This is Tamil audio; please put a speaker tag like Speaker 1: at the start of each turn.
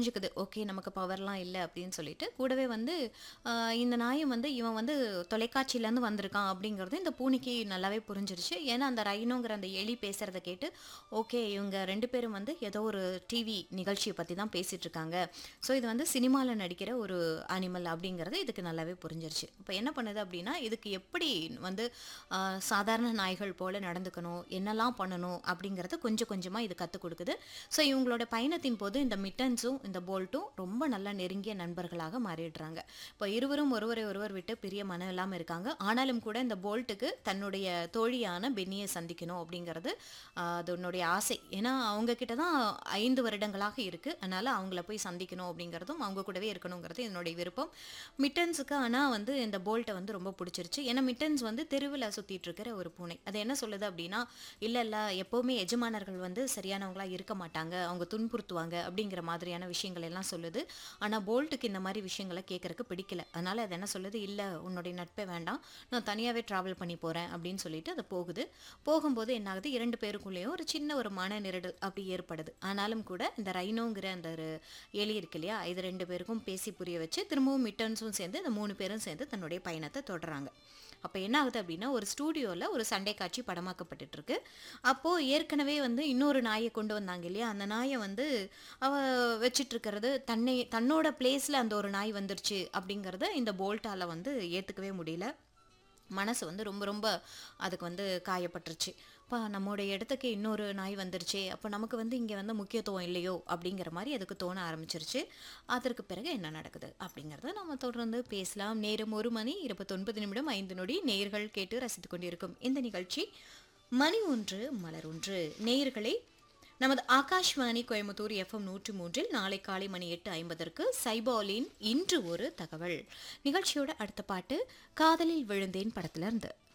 Speaker 1: புரிஞ்சுக்குது ஓகே நமக்கு பவர்லாம் இல்லை அப்படின்னு சொல்லிட்டு கூடவே வந்து ஆஹ், இந்த நாயும் வந்து இவன் வந்து தொலைக்காட்சியிலேருந்து வந்திருக்கான் அப்படிங்கிறது இந்த பூனைக்கு நல்லாவே புரிஞ்சிருச்சு ஏன்னா அந்த ரைனோங்கிற அந்த எலி பேசுகிறத கேட்டு ஓகே இவங்க ரெண்டு பேரும் வந்து ஏதோ ஒரு டிவி நிகழ்ச்சியை பற்றி தான் பேசிகிட்டு இருக்காங்க ஸோ இது வந்து சினிமாவில் நடிக்கிற ஒரு அனிமல் அப்படிங்கிறது இதுக்கு நல்லாவே புரிஞ்சிருச்சு இப்போ என்ன பண்ணுது அப்படின்னா இதுக்கு எப்படி வந்து ஆஹ், சாதாரண நாய்கள் போல் நடந்துக்கணும் என்னெல்லாம் பண்ணணும் அப்படிங்கிறத கொஞ்சம் கொஞ்சமாக இது கற்றுக் கொடுக்குது ஸோ இவங்களோட பயணத்தின் போது இந்த மிட்டன்ஸும் இந்த போல்ட்டும் ரொம்ப நல்ல நெருங்கிய நண்பர்களாக மாறிடுறாங்க இப்போ இருவரும் ஒருவரை ஒருவர் விட்டு பிரிய மனம் இல்லாமல் இருக்காங்க ஆனாலும் கூட இந்த போல்ட்டுக்கு தன்னுடைய தோழியான பென்னியை சந்திக்கணும் அப்படிங்கிறது ஆஹ், அதனுடைய ஆசை ஏன்னா அவங்க கிட்ட தான் ஐந்து வருடங்களாக இருக்குது அதனால் அவங்கள போய் சந்திக்கணும் அப்படிங்கிறதும் அவங்க கூடவே இருக்கணுங்கிறது என்னுடைய விருப்பம் மிட்டன்ஸுக்கு ஆனால் வந்து இந்த போல்ட்டை வந்து ரொம்ப பிடிச்சிருச்சு ஏன்னா மிட்டன்ஸ் வந்து தெருவில் சுற்றிட்டு இருக்கிற ஒரு பூனை அது என்ன சொல்லுது அப்படின்னா இல்லை இல்லை எப்போவுமே எஜமானர்கள் வந்து சரியானவங்களா இருக்க மாட்டாங்க அவங்க துன்புறுத்துவாங்க அப்படிங்கிற மாதிரியான விஷயங்கள் எல்லாம் சொல்லுது ஆனால் போல்ட்டுக்கு இந்த மாதிரி விஷயங்களை கேட்கறக்கு பிடிக்கல அதனால அது என்ன சொல்லுது இல்லை உன்னுடைய நட்பே வேண்டாம் நான் தனியாகவே ட்ராவல் பண்ணி போகிறேன் அப்படின்னு சொல்லிட்டு அது போகுது போகும்போது என்ன ஆகுது இரண்டு பேருக்குள்ளேயும் ஒரு சின்ன ஒரு மன நெருடல் அப்படி ஏற்படுது ஆனாலும் கூட இந்த ரைனோங்கிற அந்த ஒரு எலி இருக்கு இல்லையா இது ரெண்டு பேருக்கும் பேசி புரிய வச்சு திரும்பவும் மிட்டன்ஸும் சேர்ந்து இந்த மூணு பேரும் சேர்ந்து தன்னுடைய பயணத்தை தொடர்றாங்க அப்போ என்ன ஆகுது அப்படின்னா ஒரு ஸ்டூடியோவில் ஒரு சண்டை காட்சி படமாக்கப்பட்டுட்டு இருக்கு அப்போது ஏற்கனவே வந்து இன்னொரு நாயை கொண்டு வந்தாங்க இல்லையா அந்த நாயை வந்து அவ வச்சிட்டு இருக்கிறது தன்னை தன்னோட பிளேஸில் அந்த ஒரு நாய் வந்துருச்சு அப்படிங்கிறத இந்த போல்ட்டால் வந்து ஏற்றுக்கவே முடியல மனசு வந்து ரொம்ப ரொம்ப அதுக்கு வந்து காயப்பட்டுருச்சு அப்பா நம்மளுடைய இடத்துக்கு இன்னொரு நாய் வந்துருச்சே அப்போ நமக்கு வந்து இங்கே வந்து முக்கியத்துவம் இல்லையோ அப்படிங்கிற மாதிரி அதுக்கு தோண ஆரம்பிச்சிருச்சு அதற்கு பிறகு என்ன நடக்குது அப்படிங்கிறத நம்ம தொடர்ந்து பேசலாம் நேரம் ஒரு மணி இருபத்தொன்பது நிமிடம் ஐந்து நொடி நேர்கள் கேட்டு ரசித்துக் கொண்டிருக்கும் இந்த நிகழ்ச்சி மணி ஒன்று மலர் ஒன்று நேயர்களை நமது ஆகாஷ்வாணி கோயம்புத்தூர் எஃப்எம் நூற்றி மூன்றில் நாளை காலை மணி எட்டு ஐம்பதற்கு சைபாலின் இன்று ஒரு தகவல் நிகழ்ச்சியோட அடுத்த பாட்டு காதலில் விழுந்தேன் படத்துல இருந்து